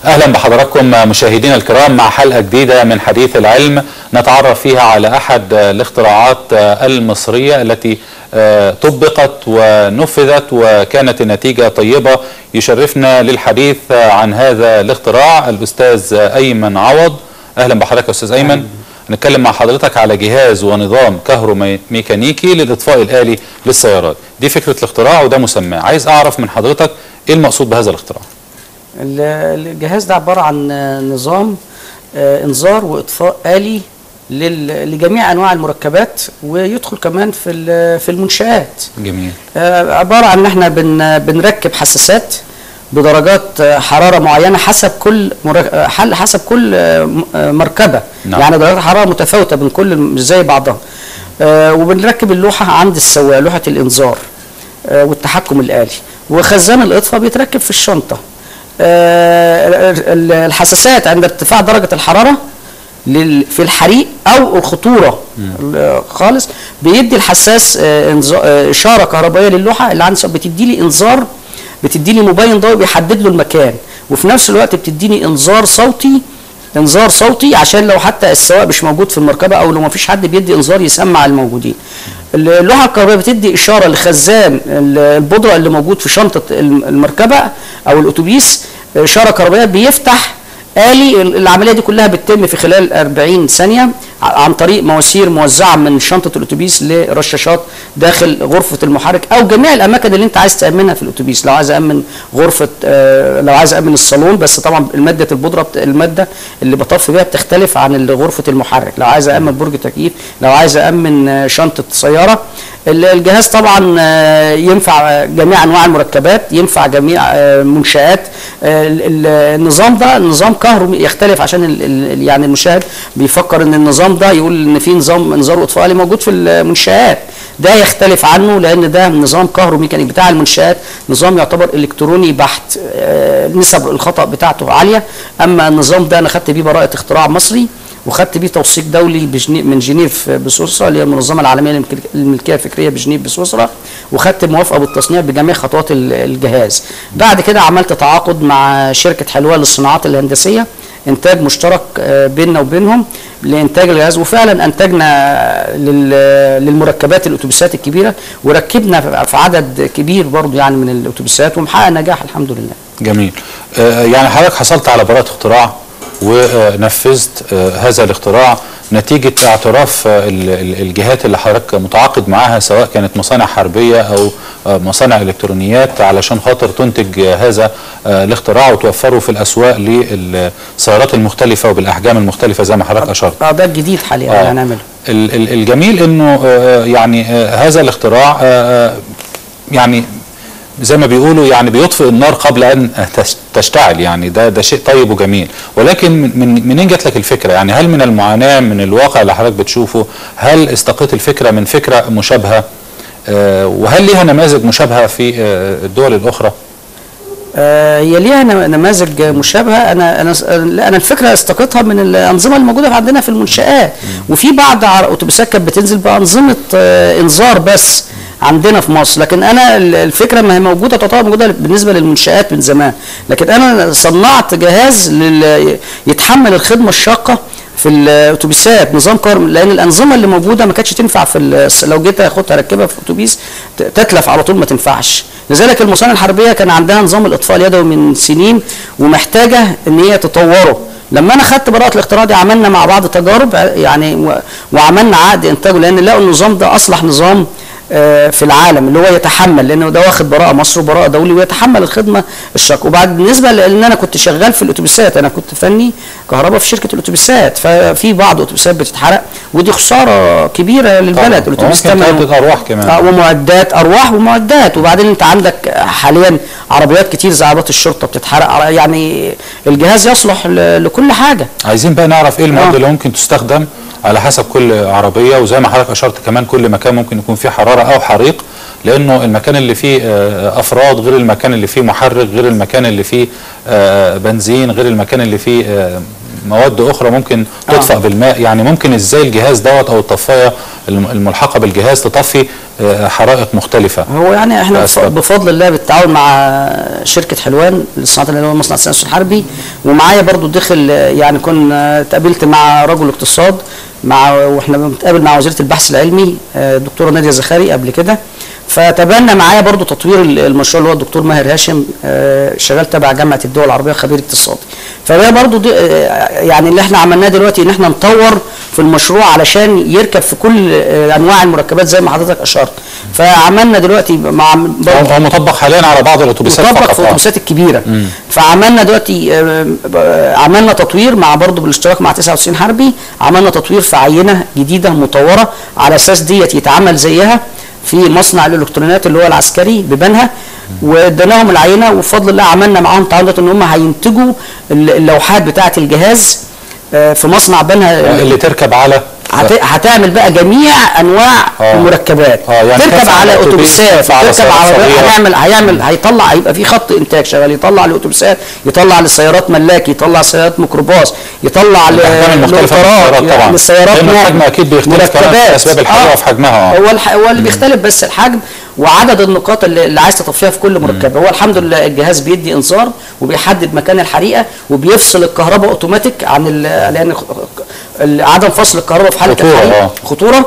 اهلا بحضراتكم مشاهدينا الكرام مع حلقه جديده من حديث العلم نتعرف فيها على احد الاختراعات المصريه التي طبقت ونفذت وكانت النتيجه طيبه يشرفنا للحديث عن هذا الاختراع الاستاذ ايمن عوض اهلا بحضرتك يا استاذ ايمن نتكلم مع حضرتك على جهاز ونظام كهروميكانيكي للاطفاء الالي للسيارات دي فكره الاختراع وده مسماه عايز اعرف من حضرتك ايه المقصود بهذا الاختراع الجهاز ده عباره عن نظام انذار واطفاء الي لجميع انواع المركبات ويدخل كمان في في المنشات جميل عباره عن ان احنا بنركب حساسات بدرجات حراره معينه حسب كل حل حسب كل مركبه نعم. يعني درجات حراره متفاوته بين كل مش زي بعضها وبنركب اللوحه عند السواق لوحه الانذار والتحكم الالي وخزان الاطفاء بيتركب في الشنطه الحساسات عند ارتفاع درجه الحراره في الحريق او الخطوره خالص بيدي الحساس اشاره كهربائيه للوحه اللي عندي بتدي لي انذار بتدي لي مبين ضوئي بيحدد له المكان وفي نفس الوقت بتديني انذار صوتي انذار صوتي عشان لو حتى السواق مش موجود في المركبه او لو ما فيش حد بيدي انذار يسمع الموجودين اللوحه الكهربائيه بتدي اشاره لخزان البودره اللي موجود في شنطه المركبه او الاتوبيس اشاره كهربائيه بيفتح آلي العملية دي كلها بتتم في خلال 40 ثانية عن طريق مواسير موزعة من شنطة الأتوبيس لرشاشات داخل غرفة المحرك أو جميع الأماكن اللي أنت عايز تأمنها في الأتوبيس لو عايز أأمن غرفة آه لو عايز أأمن الصالون بس طبعا المادة البودرة المادة اللي بطف بيها بتختلف عن غرفة المحرك لو عايز أأمن برج تكييف لو عايز أأمن شنطة سيارة الجهاز طبعا ينفع جميع انواع المركبات ينفع جميع منشات النظام ده نظام كهربي يختلف عشان يعني المشاهد بيفكر ان النظام ده يقول ان في نظام انذار اطفائي موجود في المنشات ده يختلف عنه لان ده نظام كهروميكانيكي بتاع المنشات نظام يعتبر الكتروني بحت نسب الخطا بتاعته عاليه اما النظام ده انا خدت بيه براءه اختراع مصري وخدت بيه توثيق دولي بجني من جنيف بسويسرا اللي هي المنظمه العالميه للملكيه الفكريه بجنيف بسويسرا وخدت موافقه بالتصنيع بجميع خطوات الجهاز بعد كده عملت تعاقد مع شركه حلوه للصناعات الهندسيه انتاج مشترك بيننا وبينهم لانتاج الجهاز وفعلا انتجنا للمركبات الاتوبيسات الكبيره وركبنا في عدد كبير برضه يعني من الاتوبيسات ومحقق نجاح الحمد لله. جميل. آه يعني حضرتك حصلت على براءه اختراع ونفذت هذا الاختراع نتيجة اعتراف الجهات اللي حضرتك متعاقد معاها سواء كانت مصانع حربية أو مصانع إلكترونيات علشان خاطر تنتج هذا الاختراع وتوفره في الأسواق للسيارات المختلفة وبالأحجام المختلفة زي ما حضرتك أشرت. اه ده الجديد حاليا اللي هنعمله. الجميل إنه يعني هذا الاختراع يعني زي ما بيقولوا يعني بيطفئ النار قبل ان تشتعل يعني ده ده شيء طيب وجميل ولكن من منين جات لك الفكره يعني هل من المعاناه من الواقع اللي حضرتك بتشوفه هل استقيت الفكره من فكره مشابهه آه وهل ليها نماذج مشابهه في آه الدول الاخرى آه هي ليها نماذج مشابهه انا انا انا الفكره استقيتها من الانظمه الموجوده عندنا في المنشات وفي بعض اتوبيسات كانت بتنزل بانظمه انذار بس عندنا في مصر لكن انا الفكره ما هي موجوده تعتبر موجوده بالنسبه للمنشات من زمان لكن انا صنعت جهاز يتحمل الخدمه الشاقه في الاتوبيسات نظام كهرباء لان الانظمه اللي موجوده ما كانتش تنفع في لو جيت اخدها اركبها في اتوبيس تتلف على طول ما تنفعش لذلك المصانع الحربيه كان عندها نظام الاطفاء اليدوي من سنين ومحتاجه ان هي تطوره لما انا خدت براءه الاختراع دي عملنا مع بعض تجارب يعني وعملنا عقد انتاجه لان لقوا النظام ده اصلح نظام في العالم اللي هو يتحمل لانه ده واخد براءه مصر وبراءه دولي ويتحمل الخدمه الشاق وبعد بالنسبه لان انا كنت شغال في الاتوبيسات انا كنت فني كهرباء في شركه الاتوبيسات ففي بعض الاتوبيسات بتتحرق ودي خساره كبيره للبلد الاتوبيس ممكن ارواح كمان آه ومعدات ارواح ومعدات وبعدين انت عندك حاليا عربيات كتير زي عربيات الشرطه بتتحرق يعني الجهاز يصلح لكل حاجه عايزين بقى نعرف ايه المواد آه. اللي ممكن تستخدم على حسب كل عربيه وزي ما حضرتك اشرت كمان كل مكان ممكن يكون فيه حراره او حريق لانه المكان اللي فيه افراد غير المكان اللي فيه محرك غير المكان اللي فيه بنزين غير المكان اللي فيه مواد اخرى ممكن تطفأ آه. بالماء يعني ممكن ازاي الجهاز دوت او الطفايه الم- الملحقه بالجهاز تطفي آه، حرائق مختلفه هو يعني احنا بف- أسباب. بفضل الله بالتعاون مع شركه حلوان للصناعات اللي هو مصنع التنفس الحربي ومعايا برضو دخل يعني كنا اتقابلت مع رجل اقتصاد مع واحنا بنتقابل مع وزيره البحث العلمي آه، الدكتوره ناديه زخاري قبل كده فتبنى معايا برضو تطوير ال- المشروع اللي هو الدكتور ماهر هاشم آه، شغال تبع جامعه الدول العربيه خبير اقتصادي فده برضو دي آه، يعني اللي احنا عملناه دلوقتي ان احنا نطور في المشروع علشان يركب في كل آه، انواع المركبات زي ما حضرتك اشرت فعملنا دلوقتي مع هو هو مطبق حاليا على بعض الاتوبيسات مطبق فقط في آه. الاتوبيسات الكبيره فعملنا دلوقتي آه، آه، عملنا تطوير مع برضه بالاشتراك مع 99 حربي عملنا تطوير في عينه جديده مطوره على اساس ديت يتعمل زيها في مصنع الالكترونيات اللي هو العسكري ببنها واديناهم العينه وبفضل الله عملنا معاهم تعاون ان هم هينتجوا الل- اللوحات بتاعه الجهاز آه، في مصنع بنها اللي تركب على هت... هتعمل بقى جميع انواع آه. المركبات آه، يعني تركب تركب على على أتوبيس، اتوبيسات تركب على تركب سيارات على صغيرة. هيعمل هيعمل هيطلع هيبقى في خط انتاج شغال يطلع لاتوبيسات يطلع لسيارات ملاكي يطلع سيارات ميكروباص يطلع ل- الأحجام المختلفة من للقطارات، السيارات طبعاً. للسيارات لأن نقل، الحجم أكيد بيختلف كمان مركبات. بأسباب الحرارة آه. في حجمها، آه. هو الح... هو اللي بيختلف بس الحجم وعدد النقاط اللي, اللي عايز تطفيها في كل مركبه هو الحمد لله الجهاز بيدي انذار وبيحدد مكان الحريقه وبيفصل الكهرباء اوتوماتيك عن ال- لان خ- ال- عدم فصل الكهرباء في حاله خطورة، الحريق آه. خطوره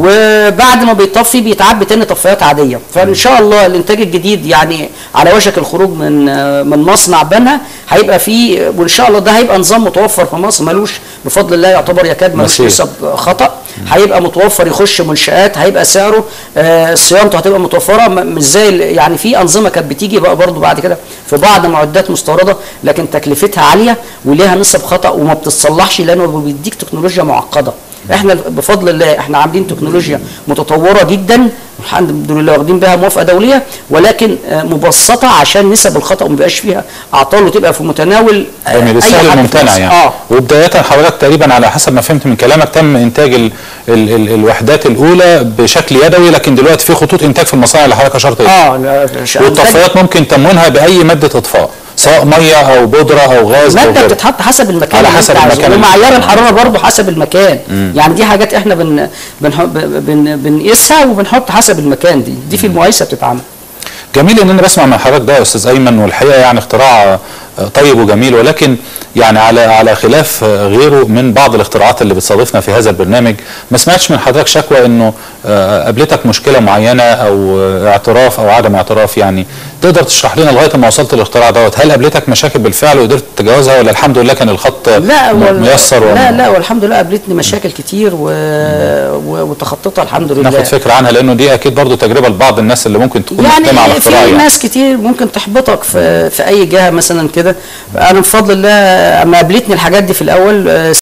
وبعد ما بيطفي بيتعبي تاني طفايات عاديه فان شاء الله الانتاج الجديد يعني على وشك الخروج من من مصنع بنها هيبقى فيه وان شاء الله ده هيبقى نظام متوفر في مصر ملوش بفضل الله يعتبر يكاد ملوش مسير. نسب خطا هيبقى متوفر يخش منشات هيبقى سعره آه، صيانته هتبقى متوفره م- مش زي ال- يعني في انظمه كانت بتيجي بقى برضو بعد كده في بعض معدات مستورده لكن تكلفتها عاليه وليها نسب خطا وما بتتصلحش لانه بيديك تكنولوجيا معقده احنا بفضل الله احنا عاملين تكنولوجيا متطوره جدا الحمد لله واخدين بها موافقه دوليه ولكن آه، مبسطه عشان نسب الخطا ما يبقاش فيها اعطال وتبقى في متناول آه، جميل أي السهل حد في الممتنع مصر. يعني اه وبداية حضرتك تقريبا على حسب ما فهمت من كلامك تم انتاج ال ال ال الوحدات الاولى بشكل يدوي لكن دلوقتي في خطوط انتاج في المصانع اللي حضرتك اشرت اليها اه لا، ش- والطفايات ممكن تموينها باي ماده اطفاء سواء ميه او بودره او غاز او ماده غيره بتتحط حسب المكان على اللي حسب انت عايزه. المكان اللي- ومعيار الحراره برضه حسب المكان يعني دي حاجات احنا بن بنح- بن بنقيسها وبنحط حسب المكان دي دي في المقايسه بتتعمل جميل ان انا بسمع من حضرتك ده يا استاذ ايمن والحقيقه يعني اختراع آه، طيب وجميل ولكن يعني على على خلاف آه، غيره من بعض الاختراعات اللي بتستضيفنا في هذا البرنامج ما سمعتش من حضرتك شكوى انه آه، قابلتك مشكله معينه او آه، اعتراف او عدم اعتراف يعني تقدر تشرح لنا لغايه ما وصلت للاختراع دوت هل قابلتك مشاكل بالفعل وقدرت تتجاوزها ولا الحمد لله كان الخط لا م- وال- ميسر لا وم- لا والحمد لله قابلتني مشاكل كتير و... و... وتخطيتها الحمد لله ناخد فكره عنها لانه دي اكيد برضو تجربه لبعض الناس اللي ممكن تكون يعني مقدمه على في اختراع يعني. ناس كتير ممكن تحبطك في في اي جهه مثلا كده انا بفضل الله اما قابلتني الحاجات دي في الاول آه،